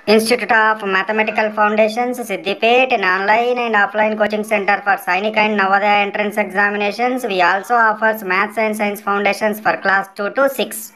Institute of Mathematical Foundations, Siddipet, an online and offline coaching center for Sainik and Navodaya entrance examinations. We also offers Maths and Science Foundations for class 2 to 6.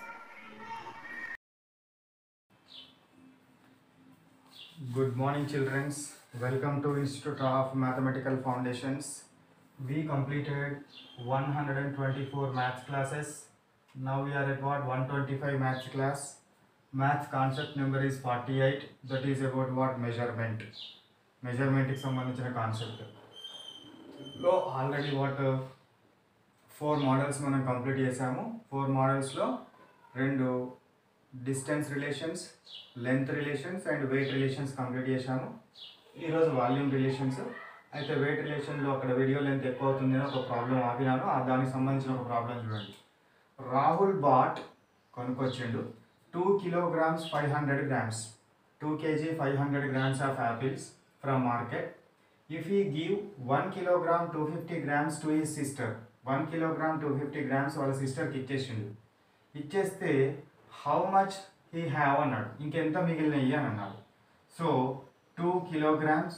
Good morning, children. Welcome to Institute of Mathematical Foundations. We completed 124 maths classes. Now we are at what 125 maths class. Math concept number is 48. That is about what measurement. Measurement కి సంబంధించిన concept లో already what four models మనం complete చేసాము four మోడల్స్లో రెండు distance relations length relations and weight relations complete చేశాము ఈరోజు volume relations అయితే వెయిట్ రిలేషన్లో అక్కడ వీడియో లెంత్ ఎక్కువ అవుతుంది అని ఒక ప్రాబ్లం ఆపినాను ఆ దానికి సంబంధించిన ఒక ప్రాబ్లం చూడండి రాహుల్ బాట్ కొనుక్కొచ్చిండు two kilograms five hundred grams two KG five hundred grams of apples from market if he give one kilogram two fifty grams to his sister one kilogram two fifty grams వాళ్ళ సిస్టర్కి ఇచ్చేసిండు ఇచ్చేస్తే how much he have అన్నాడు ఇంకెంత మిగిలినవి అని అన్నాడు so two kilograms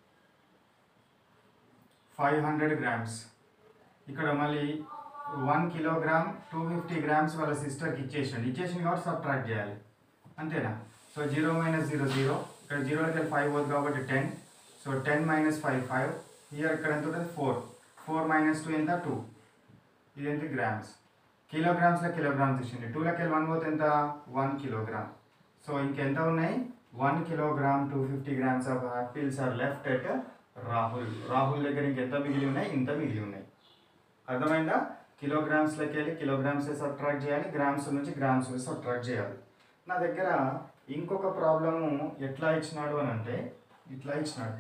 five hundred grams ఇక్కడ మళ్ళీ one kilogram two fifty grams వాళ్ళ సిస్టర్కి ఇచ్చేసిండు ఇచ్చేసింది కాబట్టి సబ్ట్రాక్ట్ చేయాలి అంతేనా so zero minus zero zero ఇక్కడ జీరోకి ఫైవ్ పోతుంది కాబట్టి ten so ten minus five five here ఇక్కడ ఎంత ఉంటుంది ఫోర్ ఫోర్ మైనస్ టూ ఎంత టూ ఇది ఎంత గ్రామ్స్ కిలోగ్రామ్స్లో కిలోగ్రామ్స్ ఇచ్చింది టూలోకి వెళ్ళి వన్ పోతే ఎంత వన్ కిలోగ్రామ్ సో ఇంకెంత ఉన్నాయి one kilogram two fifty grams of apples are left at Rahul Rahul దగ్గర ఇంకెంత మిగిలి ఉన్నాయి ఇంత మిగిలి ఉన్నాయి అర్థమైందా కిలోగ్రామ్స్లోకి వెళ్ళి కిలోగ్రామ్స్ సబ్ట్రాక్ట్ చేయాలి గ్రామ్స్ నుంచి గ్రామ్స్ సబ్ట్రాక్ట్ చేయాలి నా దగ్గర ఇంకొక ప్రాబ్లము ఎట్లా ఇచ్చినాడు అని అంటే ఇట్లా ఇచ్చినాడు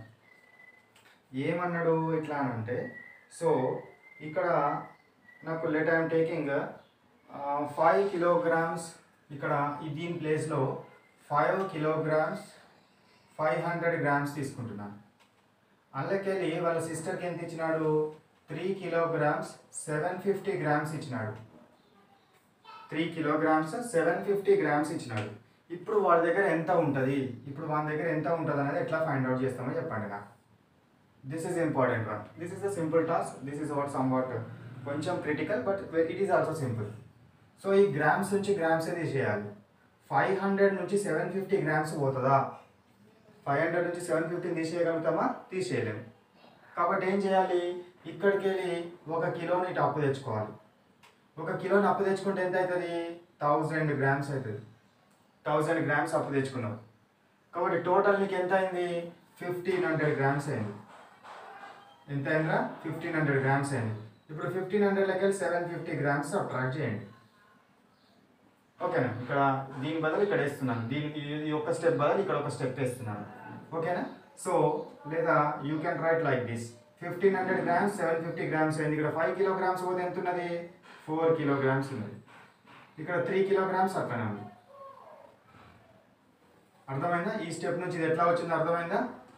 ఏమన్నాడు ఇట్లా అని అంటే సో ఇక్కడ నాకు let I'm taking five kilograms ఇక్కడ ఈ దీని ప్లేస్లో five kilograms five hundred grams తీసుకుంటున్నాను అందులోకెళ్ళి వాళ్ళ సిస్టర్కి ఎంత ఇచ్చినాడు three kilograms seven fifty grams ఇచ్చినాడు three kilograms seven fifty grams ఇచ్చినాడు ఇప్పుడు వాడి దగ్గర ఎంత ఉంటుంది ఇప్పుడు వాడి దగ్గర ఎంత ఉంటుంది అనేది ఎట్లా ఫైండ్ అవుట్ చేస్తామో చెప్పండి నాకు this is important one this is the simple task this is what somewhat కొంచెం critical but it is also simple so ఈ గ్రామ్స్ నుంచి గ్రామ్స్ తీసేయాలి ఫైవ్ హండ్రెడ్ నుంచి సెవెన్ ఫిఫ్టీ గ్రామ్స్ పోతుందా ఫైవ్ హండ్రెడ్ నుంచి సెవెన్ ఫిఫ్టీ తీసేయగలుగుతామా తీసేయలేము కాబట్టి ఏం చేయాలి ఇక్కడికి వెళ్ళి ఒక కిలోని ఇటు అప్పు తెచ్చుకోవాలి ఒక కిలోని అప్పు తెచ్చుకుంటే ఎంత అవుతుంది థౌజండ్ గ్రామ్స్ అవుతుంది థౌజండ్ గ్రామ్స్ అప్పు తెచ్చుకున్నావు కాబట్టి టోటల్ నీకు ఎంత అయింది ఫిఫ్టీన్ హండ్రెడ్ గ్రామ్స్ అయింది ఎంత అయిందిరా ఫిఫ్టీన్ హండ్రెడ్ గ్రామ్స్ అయింది ఇప్పుడు ఫిఫ్టీన్ హండ్రెడ్లోకి వెళ్ళి సెవెన్ ఫిఫ్టీ గ్రామ్స్ సబ్ట్రాక్ట్ చేయండి ఓకేనా ఇక్కడ దీని బదులు ఇక్కడ వేస్తున్నాను దీని ఈ- ఈ ఒక్క స్టెప్ బదులు ఇక్కడ ఒక స్టెప్ వేస్తున్నాను ఓకేనా సో లేదా you can write like this fifteen hundred grams seven fifty grams అయింది ఇక్కడ ఫైవ్ కిలోగ్రామ్స్ పోతే ఎంత ఉన్నది ఫోర్ కిలోగ్రామ్స్ ఉన్నది ఇక్కడ త్రీ కిలోగ్రామ్స్ అట్లనే ఉంది అర్థమైందా ఈ స్టెప్ నుంచి ఇది ఎట్లా వచ్చిందో అర్థమైందా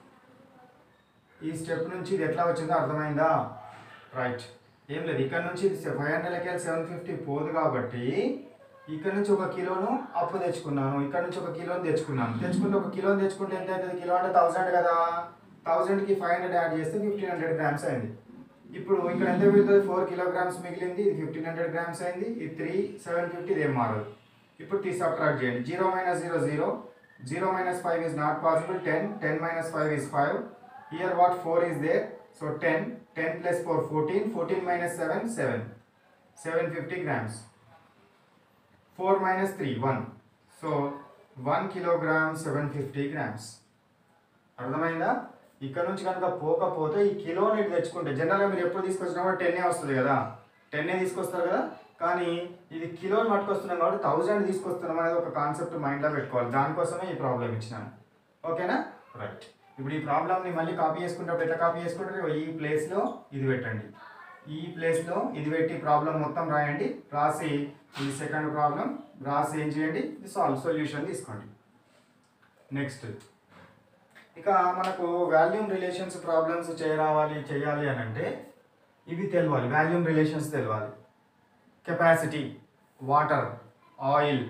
ఈ స్టెప్ నుంచి ఇది ఎట్లా వచ్చిందో అర్థమైందా రైట్ ఏం లేదు ఇక్కడ నుంచి ఫైవ్ హండ్రెడ్కి వెళ్ళి సెవెన్ ఫిఫ్టీ పోదు కాబట్టి ఇక్కడ నుంచి ఒక కిలోను అప్పు తెచ్చుకున్నాను ఇక్కడ నుంచి ఒక కిలోని తెచ్చుకున్నాను తెచ్చుకుంటే ఒక కిలోని తెచ్చుకుంటే ఎంత అవుతుంది కిలో అంటే థౌసండ్ కదా థౌసండ్కి ఫైవ్ హండ్రెడ్ యాడ్ చేస్తే ఫిఫ్టీన్ హండ్రెడ్ గ్రామ్స్ అయింది ఇప్పుడు ఇక్కడ ఎంత మిగులుతుంది ఫోర్ కిలోగ్రామ్స్ మిగిలింది ఇది ఫిఫ్టీన్ హండ్రెడ్ గ్రామ్స్ అయింది ఇది త్రీ సెవెన్ ఫిఫ్టీ ఇది ఏం మారదు ఇప్పుడు తీ సబ్ట్రాక్ట్ చేయండి zero minus zero zero zero minus five is not possible ten ten minus five is five here what four is there so ten ten plus four fourteen fourteen minus seven seven seven fifty grams four minus three one so one kilogram seven fifty grams అర్థమైందా ఇక్కడ నుంచి కనుక పోకపోతే ఈ కిలోని ఇటు తెచ్చుకుంటే జనరల్గా మీరు ఎప్పుడు తీసుకొచ్చినప్పుడు టెన్నే వస్తుంది కదా టెన్నే తీసుకొస్తారు కదా కానీ ఇది కిలోని పట్టుకొస్తున్నాం కాబట్టి థౌజండ్ తీసుకొస్తున్నాం అనేది ఒక కాన్సెప్ట్ మైండ్లో పెట్టుకోవాలి దానికోసమే ఈ ప్రాబ్లం ఇచ్చినాను ఓకేనా రైట్ ఇప్పుడు ఈ ప్రాబ్లమ్ని మళ్ళీ కాపీ చేసుకుంటే ఎట్లా కాపీ చేసుకుంటారు ఈ ప్లేస్లో ఇది పెట్టండి ఈ ప్లేస్లో ఇది పెట్టి ప్రాబ్లం మొత్తం రాయండి రాసి ఈ సెకండ్ ప్రాబ్లం రాసి ఏం చేయండి సాల్వ్ సొల్యూషన్ తీసుకోండి నెక్స్ట్ ఇక మనకు వాల్యూమ్ రిలేషన్స్ ప్రాబ్లమ్స్ చేయరావాలి చేయాలి అని అంటే ఇవి తెలవాలి వాల్యూమ్ రిలేషన్స్ తెలవాలి capacity water oil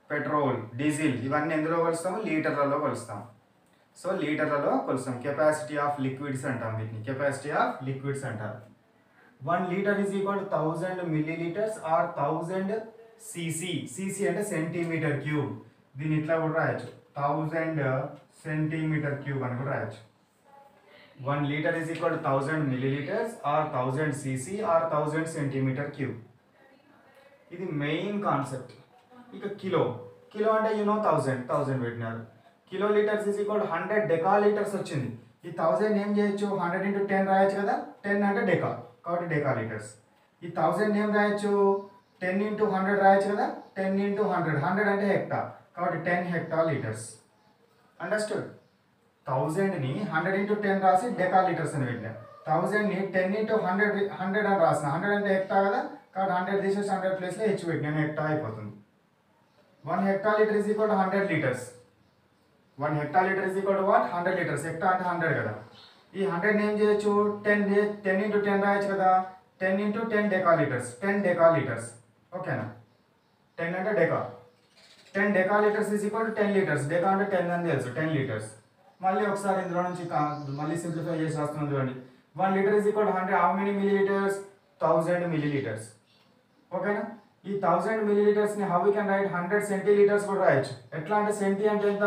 petrol diesel ఇవన్నీ ఎందులో కొలుస్తాము లీటర్లలో కొలుస్తాం సో లీటర్లలో కొలుస్తాం కెపాసిటీ ఆఫ్ లిక్విడ్స్ అంటాం వీటిని కెపాసిటీ ఆఫ్ లిక్విడ్స్ అంటారు one litre is equal thousand milli millilitres or thousand CC CC అంటే సెంటీమీటర్ క్యూబ్ దీన్ని ఇట్లా కూడా రాయొచ్చు థౌజండ్ సెంటీమీటర్ క్యూబ్ అని కూడా రాయొచ్చు one litre is equal thousand milli millilitres or thousand CC or thousand centimetre cube ఇది మెయిన్ కాన్సెప్ట్ ఇక కిలో కిలో అంటే యూనో థౌజండ్ థౌజండ్ పెట్టినారు kilo litres is equal hundred decalitres వచ్చింది ఈ thousand ఏం చేయొచ్చు హండ్రెడ్ ఇంటూ టెన్ రాయొచ్చు కదా టెన్ అంటే డెకా కాబట్టి డెకా లీటర్స్ ఈ థౌజండ్ ఏం రాయొచ్చు టెన్ ఇంటూ హండ్రెడ్ రాయొచ్చు కదా టెన్ ఇంటూ హండ్రెడ్ హండ్రెడ్ అంటే హెక్టా కాబట్టి టెన్ హెక్టా లీటర్స్ అండర్స్టూడ్ థౌజండ్ని హండ్రెడ్ ఇంటూ టెన్ రాసి డెకా లీటర్స్ అని పెట్టినా థౌజండ్ని టెన్ ఇంటూ హండ్రెడ్ హండ్రెడ్ అని రాసిన హండ్రెడ్ అంటే హెక్టా కదా కాబట్టి హండ్రెడ్ తీసేసి హండ్రెడ్ ప్లేస్లో హెచ్ పెట్టినాను హెక్టా అయిపోతుంది one Hector litre is equal hundred litres one Hector litre is equal what hundred litres hecto అంటే హండ్రెడ్ కదా ఈ హండ్రెడ్ ఏం చేయొచ్చు టెన్ టెన్ ఇంటూ టెన్ రాయొచ్చు కదా ten into ten decalitres ten decalitres ఓకేనా ten అంటే deca ten decalitres is equal to ten litres deca అంటే టెన్ అని తెలుసు టెన్ లీటర్స్ మళ్ళీ ఒకసారి ఇందులో నుంచి కా- మళ్ళీ సింప్లిఫై చేసి రాస్తున్నాం చూడండి one litre is equal hundred how many milli litres thousand milli millilitres ఓకేనా ఈ థౌజండ్ మిల్లీ లీటర్స్ ని how we can write hundred centilitres కూడా రాయొచ్చు ఎట్లా అంటే సెంటీ అంటే ఎంత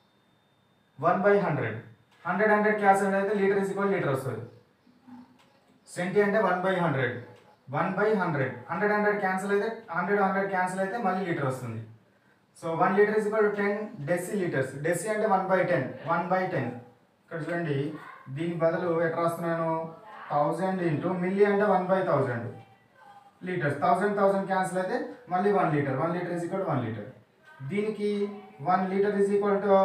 one by hundred hundred hundred cancel అయితే లీటర్ ఈజ్ ఈక్వల్ లీటర్ వస్తుంది సెంటీ అంటే one by hundred one by hundred hundred hundred cancel అయితే హండ్రెడ్ హండ్రెడ్ క్యాన్సిల్ అయితే మళ్ళీ లీటర్ వస్తుంది so one litre is equal ten decilitres deci అంటే one by ten one by ten ఇక్కడ చూడండి దీని బదులు ఎట్లా రాస్తున్నాను థౌజండ్ ఇంటూ మిల్లీ అంటే one by thousand litres thousand thousand cancel అయితే మళ్ళీ one litre one litre is equal one litre దీనికి one litre is equal to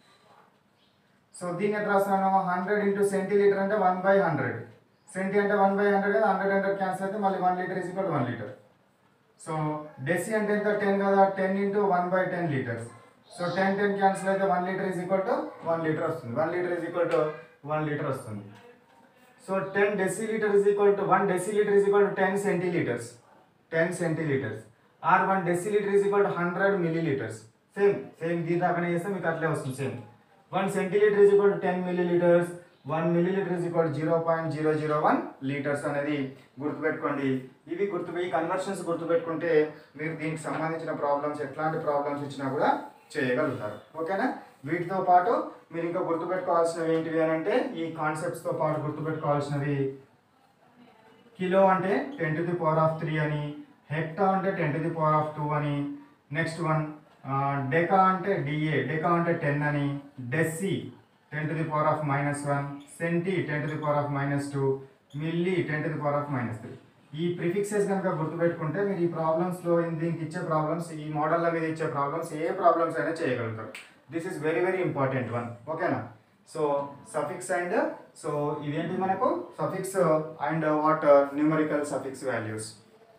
so దీన్ని ఎట్లా రాస్తున్నాను హండ్రెడ్ ఇంటూ సెంటీ లీటర్ అంటే వన్ బై హండ్రెడ్ సెంటీ అంటే one by hundred కదా hundred hundred cancel అయితే మళ్ళీ one litre is equal one litre so deci అంటే ఎంత టెన్ కదా ten into one by ten litres so ten ten cancel అయితే one litre is equal to one litre వస్తుంది one litre is equal to one litre వస్తుంది so ten decilitre is equal to one decilitre is equal to ten centilitres ten centilitres or one decilitre is equal to hundred millilitres same same దీని దాకానే చేస్తే మీకు అట్లే వస్తుంది same one centilitre is equal to ten milli litres one millilitre is equal zero point zero zero one litres అనేది గుర్తుపెట్టుకోండి ఇవి గుర్తు ఈ కన్వర్షన్స్ గుర్తుపెట్టుకుంటే మీరు దీనికి సంబంధించిన ప్రాబ్లమ్స్ ఎట్లాంటి ప్రాబ్లమ్స్ ఇచ్చినా కూడా చేయగలుగుతారు ఓకేనా వీటితో పాటు మీరు ఇంకా గుర్తుపెట్టుకోవాల్సినవి ఏంటివి అని అంటే ఈ కాన్సెప్ట్స్తో పాటు గుర్తుపెట్టుకోవాల్సినవి కిలో అంటే ten to the power of three అని హెక్టా అంటే ten to the power of two అని నెక్స్ట్ వన్ డెకా అంటే డిఏ డెకా అంటే టెన్ అని డెస్సి ten to the power of minus one centi ten to the power of minus two milli ten to the power of minus three ఈ prefixes కనుక గుర్తుపెట్టుకుంటే మీరు ఈ ప్రాబ్లమ్స్లో దీనికి ఇచ్చే ప్రాబ్లమ్స్ ఈ మోడల్లో మీద ఇచ్చే ప్రాబ్లమ్స్ ఏ ప్రాబ్లమ్స్ అయినా చేయగలుగుతారు this is very very important one ఓకేనా సో సఫిక్స్ అండ్ సో ఇదేంటి మనకు suffix and what numerical suffix values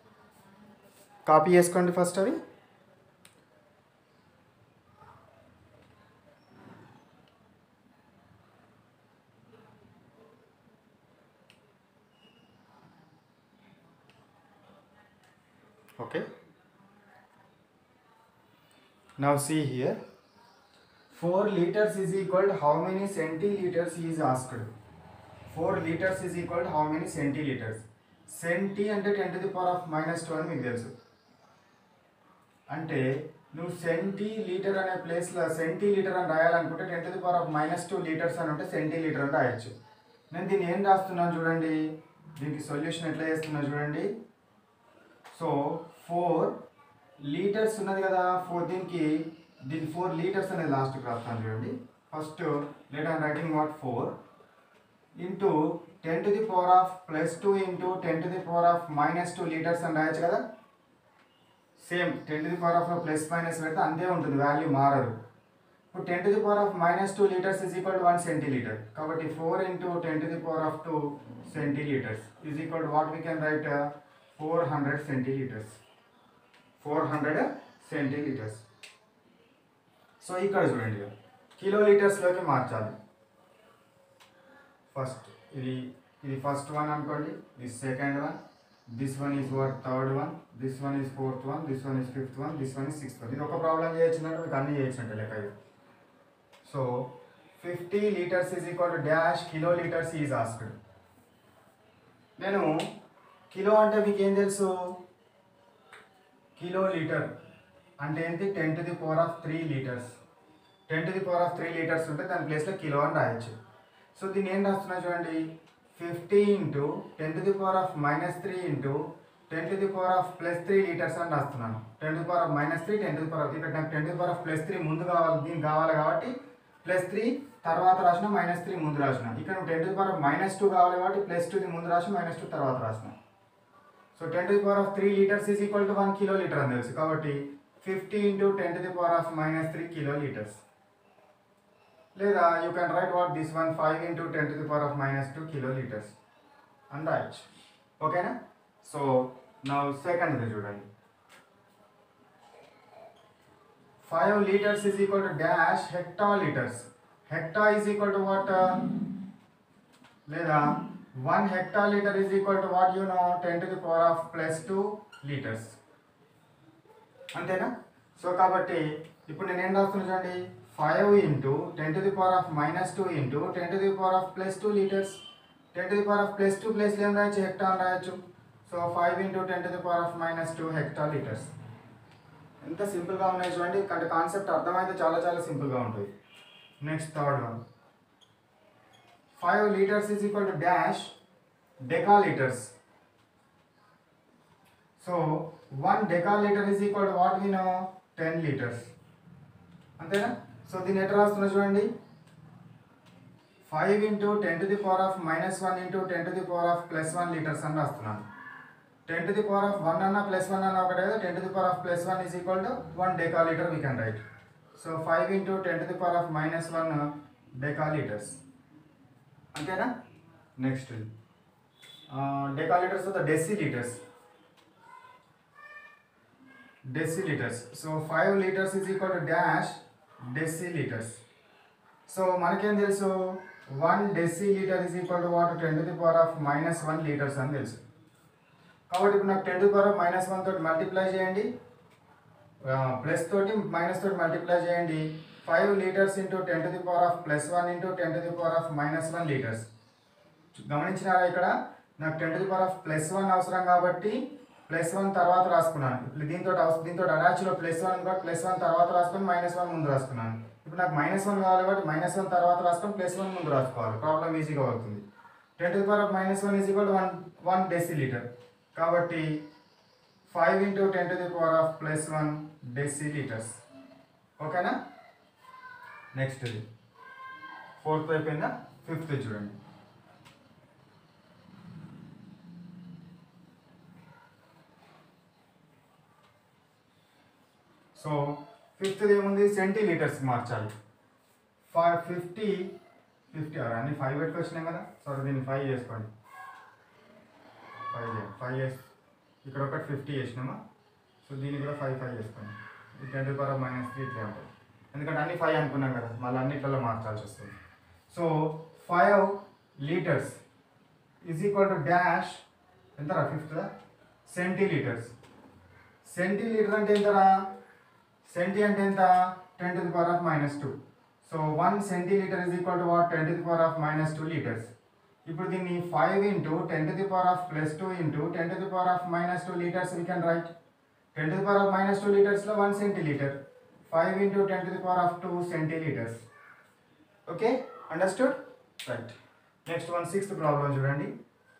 copy చేసుకోండి ఫస్ట్ అవి okay now see here 4 liters is equal to how many centiliters he is asked 4 liters is equal to how many centiliters centi అంటే ten to the power of minus two అని మీకు తెలుసు అంటే నువ్వు centi litre అనే ప్లేస్లో centi litre అని రాయాలనుకుంటే ten to the power of minus two litres అని ఉంటే సెంటీ లీటర్ అని రాయొచ్చు నేను దీన్ని ఏం రాస్తున్నాను చూడండి దీనికి సొల్యూషన్ ఎట్లా చేస్తున్నా చూడండి సో ఫోర్ లీటర్స్ ఉన్నది కదా ఫోర్ దీనికి దీనికి ఫోర్ లీటర్స్ అనేది లాస్ట్కి రాస్తాను చూడండి first let I'm writing what four into ten to the power of plus two into ten to the power of minus two litres అని రాయొచ్చు కదా same ten to the power of plus minus పెడితే అంతే ఉంటుంది value మారదు ఇప్పుడు ten to the power of minus two litres is equal to one centilitre కాబట్టి four into ten to the power of two centilitres is equal to what we can write four hundred centilitres four hundred centilitres so ఇక్కడ చూడండి kilo లీటర్స్లోకి మార్చాలి first ఇది ఇది first one అనుకోండి ఇది second one this one is what third one this one is fourth one this one is fifth one this one is sixth one ఇది ఒక problem చేయొచ్చినట్టు మీకు అన్ని చేయొచ్చినట్టు లెక్క ఇది so fifty litres is equal to dash kilo litres is asked నేను kilo అంటే మీకు ఏం తెలుసు కిలో లీటర్ అంటే ఏంటి ten to the power of three litres ten to the power of three litres ఉంటే దాని ప్లేస్లో కిలో అని రాయొచ్చు సో దీన్ని ఏం రాస్తున్నా చూడండి fifty into ten to the power of minus three into ten to the power of plus three litres అని రాస్తున్నాను ten to the power of minus three ten to the power of ఇక్కడ నాకు ten to the power of plus three ముందు కావాలి దీనికి కావాలి కాబట్టి plus three తర్వాత రాసిన మైనస్ త్రీ ముందు రాసిన ఇక్కడ ten to the power of minus two కావాలి కాబట్టి ప్లస్ టూది ముందు రాసి మైనస్ టూ తర్వాత రాసిన so ten to the power of three litres is equal to one kilo litre అని తెలుసు కాబట్టి fifty into ten to the power of minus three kilo litres లేదా you can write what this one five into ten to the power of minus two kilo litres అని రాయొచ్చు ఓకేనా so నా second చూడండి five litres is equal to dash hecta litres hecta is equal to what లేదా one Hector litre is equal to what you know ten to the power of plus two litres అంతేనా so కాబట్టి ఇప్పుడు నేను ఏం రాస్తున్నా చూడండి five into ten to the power of minus two into ten to the power of plus two litres ten to the power of plus two plus ఏం రాయొచ్చు hecta అని రాయొచ్చు so five into ten to the power of minus two hecta litres ఎంత సింపుల్గా ఉన్నాయి చూడండి అంటే concept అర్థమైతే చాలా చాలా సింపుల్గా ఉంటుంది next third one five litres is equal to dash deca litres so one deca litre is equal to what we know ten litres అంతేనా సో దీన్ని ఎట్లా రాస్తున్నా చూడండి five into ten to the power of minus one into ten to the power of plus one litres అని రాస్తున్నాను ten to the power of one అన్న plus one అన్న ఒకటే కదా ten to the power of plus one is equal to one deca litre we can write so five into ten to the power of minus one deca litres అంతేనా next deca litres the deci litres decilitres so five litres is equal to dash decilitres so మనకేం తెలుసు one decilitre is equal to what ten to the power of minus one litres అని తెలుసు కాబట్టి ఇప్పుడు నాకు ten to power of minus one తోటి multiply చేయండి plus తోటి మైనస్ తోటి మల్టిప్లై చేయండి five litres into ten to the power of plus one into ten to the power of minus one litres గమనించినారా ఇక్కడ నాకు ten to the power of plus one అవసరం కాబట్టి ప్లస్ వన్ తర్వాత రాసుకున్నాను ఇప్పుడు దీంతో అవసరం దీంతో అటాచ్లో ప్లస్ వన్ కాబట్టి ప్లస్ వన్ తర్వాత రాసుకొని మైనస్ వన్ ముందు రాసుకున్నాను ఇప్పుడు నాకు మైనస్ వన్ కావాలి కాబట్టి మైనస్ వన్ తర్వాత రాసుకొని ప్లస్ వన్ ముందు రాసుకోవాలి ప్రాబ్లం ఈజీగా అవుతుంది ten to the power of minus one is equal one one decilitre కాబట్టి five into ten to the power of plus one decilitres ఓకేనా నెక్స్ట్ ఇది ఫోర్త్ అయిపోయిందా ఫిఫ్త్ చూడండి సో ఫిఫ్త్ ఏముంది సెంటీలీటర్స్ మార్చాలి ఫైవ్ ఫిఫ్టీ ఫిఫ్టీ అన్ని five పెట్టుకు వచ్చినాం కదా సరే దీన్ని ఫైవ్ చేసుకోండి ఫైవ్ చేయండి ఫైవ్ చేసి ఇక్కడ ఒకటి ఫిఫ్టీ చేసినామా సో దీన్ని కూడా ఫైవ్ ఫైవ్ చేసుకోండి ఈ ten to power minus three ఇట్లా ఉంటుంది ఎందుకంటే అన్ని ఫైవ్ అనుకున్నాం కదా మళ్ళీ అన్నిట్లలో మార్చాల్సి వస్తుంది so five litres is equal to dash ఎంతరా ఫిఫ్త్ సెంటీలీటర్స్ సెంటీలీటర్ అంటే ఎంతరా సెంటీ అంటే ఎంత ten to the power of minus two so one centilitre is equal to what ten to the power of minus two litres ఇప్పుడు దీన్ని five into ten to the power of plus two into ten to the power of minus two litres we can write ten to the power of minus two లీటర్స్లో one centilitre five into ten to the power of two centilitres okay understood right next one sixth problem చూడండి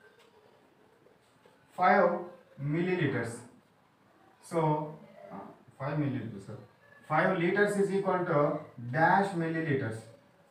five millilitres so five milliliters sir. Five litres is equal to dash millilitres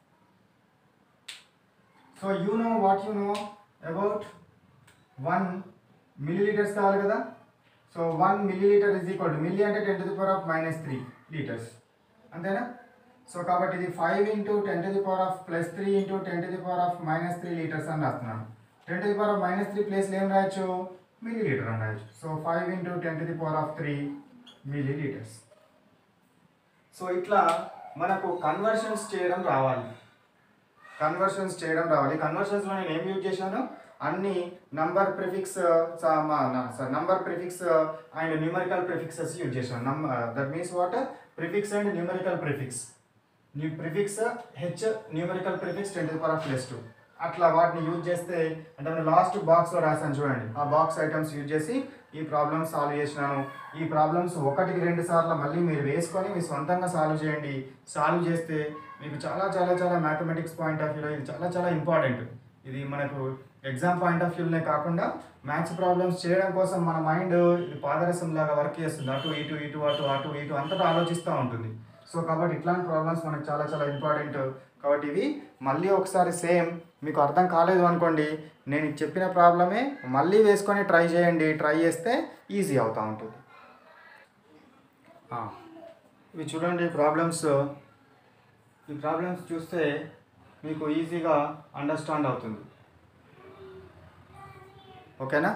so you know what you know about one millilitres కావాలి కదా so one millilitre is equal to milli అంటే ten to the power of minus three litres అంతేనా so కాబట్టి ఇది five into ten to the power of plus three into ten to the power of minus three litres అని రాస్తున్నాను ten to the power of minus three ప్లేస్లో ఏం రాయొచ్చు milli litre అని రాయొచ్చు so five into ten to the power of three milli litres so ఇట్లా మనకు conversions చేయడం రావాలి కన్వర్షన్స్ చేయడం రావాలి కన్వర్షన్స్లో నేను ఏం యూజ్ చేశాను అన్ని number prefix number prefix and numerical prefixes use చేసాం number that means what prefix and numerical prefix new prefix H numerical prefix ten to power of plus two అట్లా వాటిని యూజ్ చేస్తే అంటే నేను లాస్ట్ బాక్స్లో రాశాను చూడండి ఆ బాక్స్ ఐటమ్స్ యూజ్ చేసి ఈ ప్రాబ్లమ్స్ సాల్వ్ చేసినాను ఈ ప్రాబ్లమ్స్ ఒకటికి రెండు సార్లు మళ్ళీ మీరు వేసుకొని మీ సొంతంగా సాల్వ్ చేయండి సాల్వ్ చేస్తే మీకు చాలా చాలా చాలా మ్యాథమెటిక్స్ పాయింట్ ఆఫ్ వ్యూలో ఇది చాలా చాలా ఇంపార్టెంట్ ఇది మనకు ఎగ్జామ్ పాయింట్ ఆఫ్ వ్యూలోనే కాకుండా మ్యాథ్స్ ప్రాబ్లమ్స్ చేయడం కోసం మన మైండ్ ఇది పాదరసం లాగా వర్క్ చేస్తుంది అటు ఇటు ఇటు అటు అటు ఇటు అంతటా ఆలోచిస్తూ ఉంటుంది సో కాబట్టి ఇట్లాంటి ప్రాబ్లమ్స్ మనకు చాలా చాలా ఇంపార్టెంట్ కాబట్టి ఇవి మళ్ళీ ఒకసారి సేమ్ మీకు అర్థం కాలేదు అనుకోండి నేను ఇది చెప్పిన ప్రాబ్లమే మళ్ళీ వేసుకొని ట్రై చేయండి ట్రై చేస్తే ఈజీ అవుతూ ఉంటుంది ఆ, ఇవి చూడండి ప్రాబ్లమ్స్ ఈ ప్రాబ్లమ్స్ చూస్తే మీకు ఈజీగా అండర్స్టాండ్ అవుతుంది ఓకేనా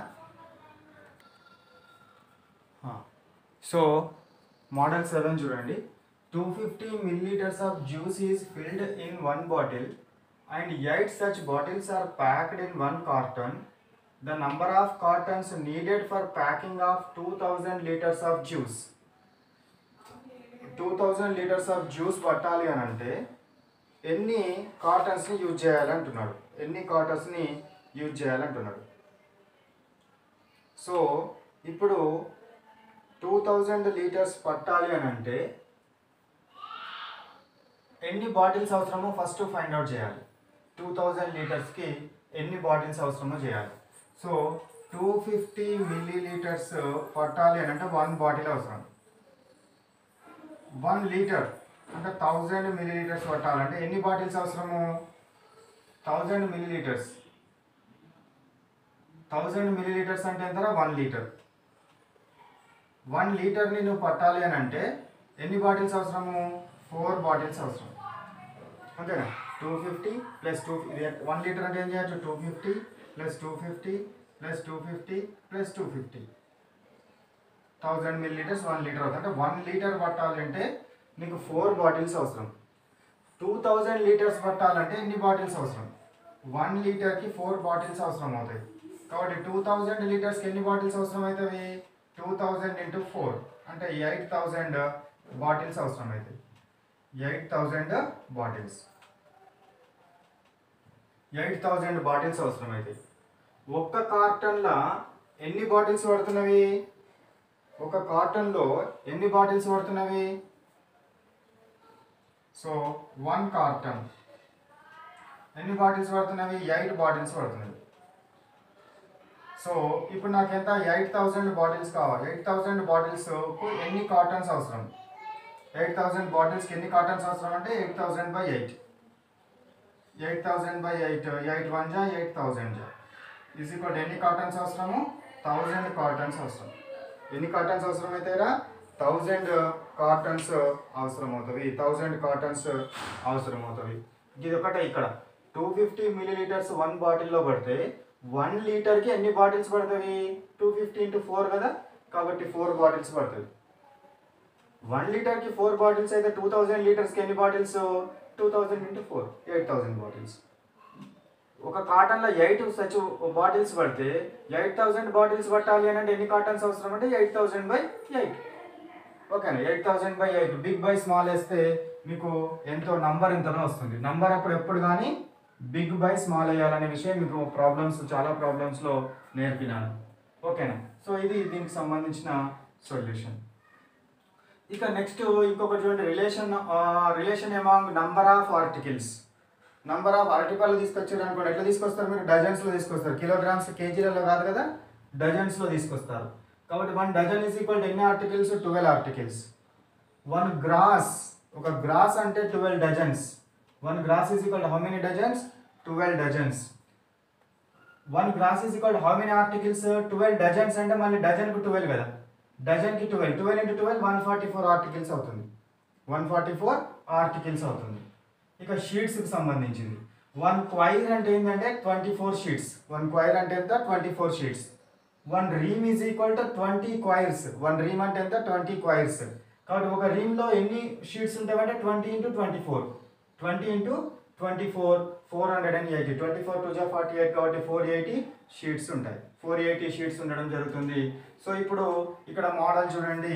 సో మోడల్ సెవెన్ చూడండి two fifty millilitres of juice is filled in one bottle and eight such bottles are packed in one carton the number of cartons needed for packing of two thousand litres of juice two thousand litres of juice పట్టాలి అని అంటే ఎన్ని కాటన్స్ని use చేయాలంటున్నాడు ఎన్ని కాటన్స్ని use చేయాలంటున్నాడు so ఇప్పుడు టూ థౌజండ్ లీటర్స్ పట్టాలి అని అంటే ఎన్ని బాటిల్స్ అవసరమో ఫస్ట్ ఫైండ్ అవుట్ చేయాలి టూ థౌజండ్ లీటర్స్కి ఎన్ని బాటిల్స్ అవసరమో చేయాలి so two fifty milli litres పట్టాలి అని అంటే వన్ బాటిల్ అవసరం వన్ లీటర్ అంటే థౌజండ్ మిల్లీ లీటర్స్ పట్టాలంటే ఎన్ని బాటిల్స్ అవసరము thousand milli litres thousand milli litres అంటే ఎంత వన్ లీటర్ వన్ లీటర్ని నువ్వు పట్టాలి అని అంటే ఎన్ని బాటిల్స్ అవసరము ఫోర్ బాటిల్స్ అవసరం అంతేనా two fifty plus two one litre అంటే ఏం చేయొచ్చు two fifty plus two fifty plus two fifty plus two fifty thousand milli litres one litre అవుతుంది అంటే వన్ లీటర్ పట్టాలంటే నీకు ఫోర్ బాటిల్స్ అవసరం టూ థౌజండ్ లీటర్స్ పట్టాలంటే ఎన్ని బాటిల్స్ అవసరం వన్ లీటర్కి ఫోర్ బాటిల్స్ అవసరం అవుతాయి కాబట్టి టూ థౌజండ్ లీటర్స్కి ఎన్ని బాటిల్స్ అవసరం అవుతాయి టూ థౌజండ్ ఇంటూ ఫోర్ అంటే ఎయిట్ థౌజండ్ బాటిల్స్ అవసరం అవుతాయి eight thousand bottles eight thousand bottles అవసరం అవుతాయి ఒక్క కార్టన్లో ఎన్ని బాటిల్స్ పడుతున్నవి ఒక కార్టన్లో ఎన్ని బాటిల్స్ పడుతున్నవి సో వన్ కార్టన్ ఎన్ని బాటిల్స్ పడుతున్నవి ఎయిట్ బాటిల్స్ పడుతున్నవి సో ఇప్పుడు నాకు ఎంత ఎయిట్ థౌజండ్ బాటిల్స్ కావాలి ఎయిట్ థౌజండ్ బాటిల్స్కు ఎన్ని కాటన్స్ అవసరం ఎయిట్ థౌజండ్ బాటిల్స్కి ఎన్ని కాటన్స్ అవసరం అంటే eight thousand by eight eight thousand by eight eight one జా ఎయిట్ థౌజండ్ జా ఈజ్ ఈక్వల్ ఎన్ని కాటన్స్ అవసరము థౌజండ్ కాటన్స్ అవసరం ఎన్ని కాటన్స్ అవసరం అవుతాయిరా థౌజండ్ కాటన్స్ అవసరం అవుతుంది థౌజండ్ కాటన్స్ అవసరం అవుతుంది ఇది ఒకటే ఇక్కడ two fifty milli litres one బాటిల్లో పడితే వన్ లీటర్కి ఎన్ని బాటిల్స్ పడుతుంది టూ ఫిఫ్టీ ఇంటూ ఫోర్ కదా కాబట్టి ఫోర్ బాటిల్స్ పడుతుంది వన్ లీటర్కి ఫోర్ బాటిల్స్ అయితే టూ థౌజండ్ లీటర్స్కి ఎన్ని bottles two thousand into four eight thousand bottles ఒక కాటన్లో ఎయిట్ సచ్ బాటిల్స్ పడితే ఎయిట్ థౌజండ్ బాటిల్స్ పట్టాలి అని అంటే ఎన్ని కాటన్స్ అవసరం అంటే ఎయిట్ థౌజండ్ బై ఎయిట్ ఓకేనా eight thousand by eight big by small వేస్తే మీకు ఎంతో నంబర్ ఎంతనో వస్తుంది నంబర్ అప్పుడు ఎప్పుడు కానీ బిగ్ బై స్మాల్ వేయాలనే విషయం మీకు ప్రాబ్లమ్స్ చాలా ప్రాబ్లమ్స్లో నేర్పినాను ఓకేనా సో ఇది దీనికి సంబంధించిన సొల్యూషన్ ఇక నెక్స్ట్ ఇంకొకటి చూడండి relation relation among number of articles number of article తీసుకొచ్చారు అనుకోండి ఎట్లా తీసుకొస్తారు మీరు డజన్స్లో తీసుకొస్తారు కిలోగ్రామ్స్ కేజీలలో కాదు కదా డజన్స్లో తీసుకొస్తారు కాబట్టి వన్ డజన్ ఈజ్ ఈక్వల్ ఎన్ని articles twelve articles one gross ఒక గ్రాస్ అంటే twelve dozens one gross is equal how many dozens twelve dozens one gross is equal how many articles twelve dozens అంటే మళ్ళీ డజన్కు ట్వెల్వ్ కదా డజన్కి twelve twelve into twelve one forty four articles అవుతుంది one forty four articles అవుతుంది ఇక షీట్స్కి సంబంధించింది వన్ క్వైర్ అంటే ఏంటంటే twenty four sheets one quire అంటే ఎంత twenty four sheets one ream is equal to twenty quires one ream అంటే ఎంత ట్వంటీ క్వైర్స్ కాబట్టి ఒక రీమ్లో ఎన్ని షీట్స్ ఉంటాయంటే twenty into twenty four twenty into twenty four four hundred and eighty twenty four two జా forty eight కాబట్టి four eighty sheets ఉంటాయి four eighty sheets ఉండడం జరుగుతుంది సో ఇప్పుడు ఇక్కడ మోడల్ చూడండి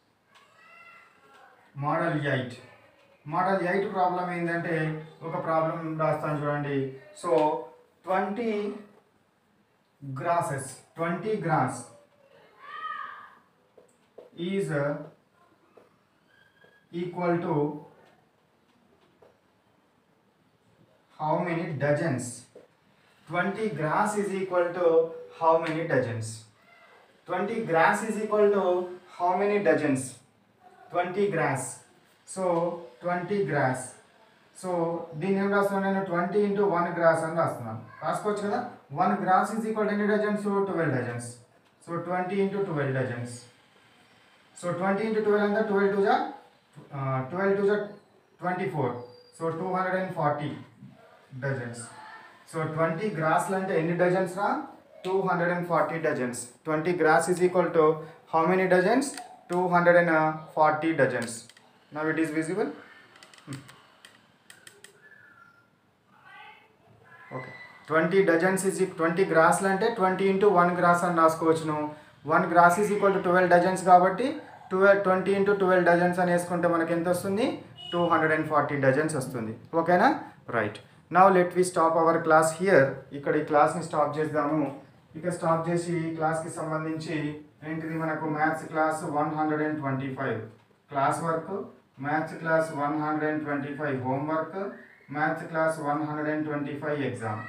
model eight model eight problem ఏంటంటే ఒక ప్రాబ్లం రాస్తాను చూడండి so twenty grosses twenty gross is equal to how many dozens 20 grass is equal to how many dozens 20 grass is equal to how many dozens 20 grass so 20 grass so దీన్ని ఏం రాస్తున్నాను నేను twenty into one gross అని రాస్తున్నాను రాసుకోవచ్చు కదా one gross is equal ఎన్ని dozens twelve dozens so twenty into twelve dozens so twenty into twelve అంతా ట్వెల్వ్ టూ జా ట్వెల్వ్ టూ జా twenty four so two hundred and forty dozens so twenty గ్రాస్లు అంటే ఎన్ని డజన్స్ రా two hundred and forty dozens twenty gross is equal to how many dozens two hundred and forty dozens now it is visible okay twenty dozens is twenty గ్రాస్లు అంటే twenty into one gross అని రాసుకోవచ్చును one gross is equal to twelve dozens కాబట్టి twelve twenty into twelve dozens అని వేసుకుంటే మనకి ఎంత వస్తుంది two hundred and forty dozens వస్తుంది ఓకేనా right now let we stop our class here ఇక్కడ ఈ క్లాస్ని స్టాప్ చేద్దాము ఇక స్టాప్ చేసి ఈ క్లాస్కి సంబంధించి ఏంటిది మనకు maths class one hundred and twenty five class work maths class one hundred and twenty five homework maths class one hundred and twenty five exam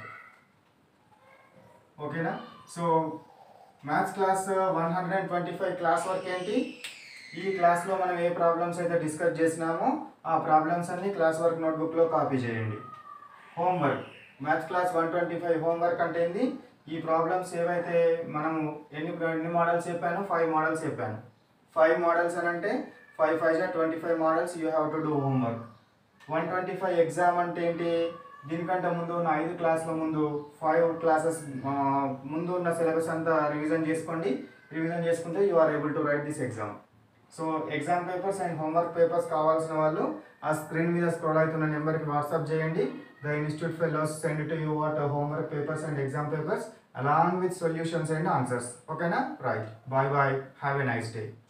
ఓకేనా so maths class one hundred and twenty five class work ఏంటి ఈ క్లాస్లో మనం ఏ problems అయితే discuss చేసినామో ఆ problems అన్ని class work నోట్బుక్లో copy చేయండి homework maths class one twenty five homework అంటే ఏంది ఈ ప్రాబ్లమ్స్ ఏవైతే మనము ఎన్ని ఎన్ని మోడల్స్ చెప్పాను ఫైవ్ మోడల్స్ చెప్పాను ఫైవ్ మోడల్స్ అని అంటే ఫైవ్ ఫైవ్ జా twenty five models you have to do homework one twenty five exam అంటే ఏంటి దీనికంటే ముందు ఉన్న ఐదు క్లాసుల ముందు ఫైవ్ క్లాసెస్ ముందు ఉన్న సిలబస్ అంతా రివిజన్ చేసుకోండి రివిజన్ చేసుకుంటే you are able to write this exam so exam papers and homework papers కావాల్సిన వాళ్ళు ఆ స్క్రీన్ మీద స్క్రోల్ అవుతున్న నెంబర్కి వాట్సాప్ చేయండి the institute fellows send to you what homework papers and exam papers along with solutions and answers ఓకేనా right bye bye have a nice day